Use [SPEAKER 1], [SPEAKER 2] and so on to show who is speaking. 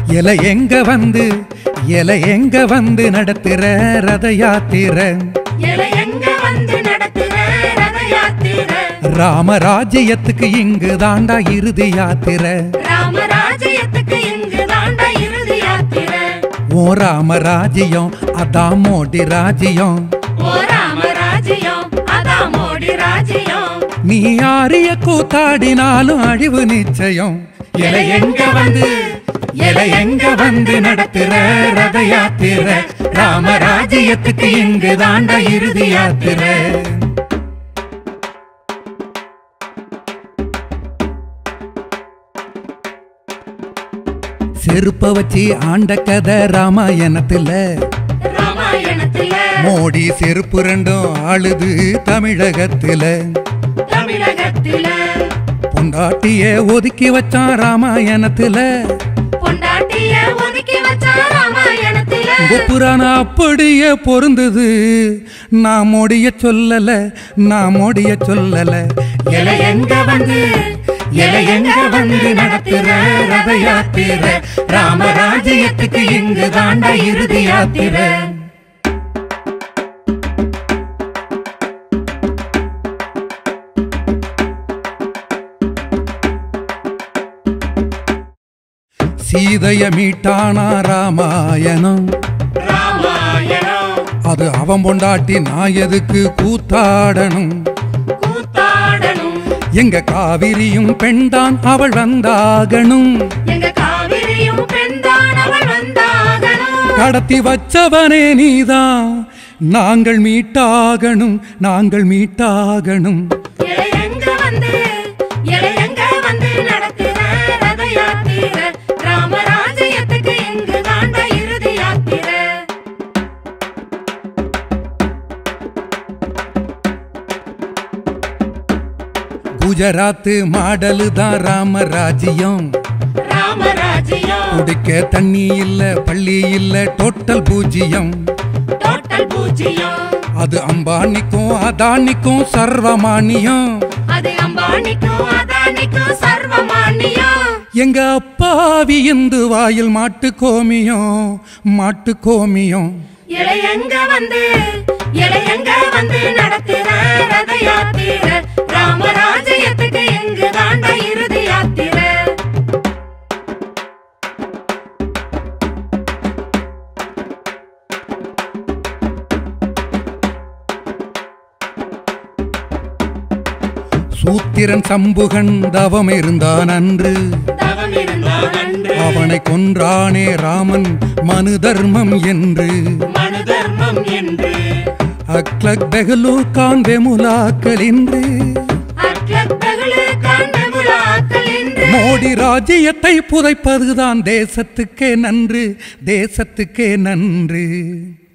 [SPEAKER 1] எல எங்க வந்து எல எங்க வந்து நடத்துற ரத யாத்திரை
[SPEAKER 2] எல எங்க வந்து நடத்துற ரத யாத்திரை
[SPEAKER 1] ராமராஜ்யத்துக்கு இங்கு தாண்டா இறுதி யாத்திரை
[SPEAKER 2] ராமராஜ்யத்துக்கு இங்கு தாண்டா இறுதி யாத்திரை
[SPEAKER 1] ஓ ராமராஜ்யம் அதான் மோடி ராஜ்யம்
[SPEAKER 2] ஓ ராமராஜ்யம் அதான் மோடி ராஜ்யம்
[SPEAKER 1] நீ ஆரிய கூத்தாடினாலும் அழிவு நிச்சயம் எல எங்க வந்து எல எங்க வந்து நடத்துற ரத யாத்திரை ராமராஜ்யத்துக்கு இங்கு தாண்டா இறுதி யாத்திரை செருப்ப வச்சு ஆண்ட கதை ராமாயணத்துல
[SPEAKER 2] ராமாயணத்துல
[SPEAKER 1] மோடி செருப்பு ரெண்டும் ஆளுது தமிழகத்துல
[SPEAKER 2] தமிழகத்துல
[SPEAKER 1] பொண்டாட்டிய ஒதுக்கி வச்சான் ராமாயணத்துல
[SPEAKER 2] பொண்டாட்டிய ஒதுக்கி வச்சா ராமாயணத்துல
[SPEAKER 1] புராண அப்படியே பொருந்தது நான் மோடிய சொல்லல நான் மோடிய சொல்லல எல எங்க வந்து எல எங்க வந்து நடத்துற ரத யாத்திரை ராமராஜ்யத்துக்கு இங்கு தாண்டா இறுதி யாத்திரை சீதைய மீட்டானா ராமாயணம்
[SPEAKER 2] ராமாயணம்
[SPEAKER 1] அது அவன் பொண்டாட்டி நான் எதுக்கு கூத்தாடணும்
[SPEAKER 2] கூத்தாடணும்
[SPEAKER 1] எங்க காவிரியும் பெண்தான் அவள் வந்தாகணும்
[SPEAKER 2] எங்க காவிரியும் பெண்தான் அவள் வந்தாகணும்
[SPEAKER 1] கடத்தி வச்சவனே நீதான் நாங்கள் மீட்டாகணும் நாங்கள் மீட்டாகணும்
[SPEAKER 2] எல எங்க வந்து எல எங்க வந்து நடத்துற ரத யாத்திரை ராமராஜ்யத்துக்கு இங்கு தாண்டா இறுதி யாத்திரை
[SPEAKER 1] குஜராத்து மாடலு தான் ராமராஜ்யம்
[SPEAKER 2] ராமராஜ்யம்
[SPEAKER 1] குடிக்க தண்ணி இல்ல பள்ளி இல்ல டோட்டல் பூஜ்ஜியம்
[SPEAKER 2] டோட்டல் பூஜ்ஜியம்
[SPEAKER 1] அது அம்பானிக்கும் அதானிக்கும் சர்வமானியம்
[SPEAKER 2] அது அம்பானிக்கும் அதானிக்கும் சர்வமானியம்
[SPEAKER 1] எங்க அப்பாவி இந்து வாயில் மாட்டு கோமியம் மாட்டு கோமியம்
[SPEAKER 2] எல எங்க வந்து எல எங்க வந்து நடத்துற ரத யாத்திரை ராமராஜ்யத்துக்கு இங்கு தாண்டா இறுதி யாத்திரை
[SPEAKER 1] சூத்திரன் சம்புகன் தவம் இருந்தான் அன்று
[SPEAKER 2] தவம் இருந்தான் அன்று
[SPEAKER 1] அவனை கொன்றானே ராமன் மனு தர்மம் என்று
[SPEAKER 2] மனு தர்மம் என்று
[SPEAKER 1] அக்லக் பெகலு கான் வெமுலாக்கள் என்று
[SPEAKER 2] அக்லக் தகுலு காண்டமுலாக்கள் என்று
[SPEAKER 1] மோடி ராஜ்யத்தை புதைப்பதுதான் தேசத்துக்கே நன்று தேசத்துக்கே நன்று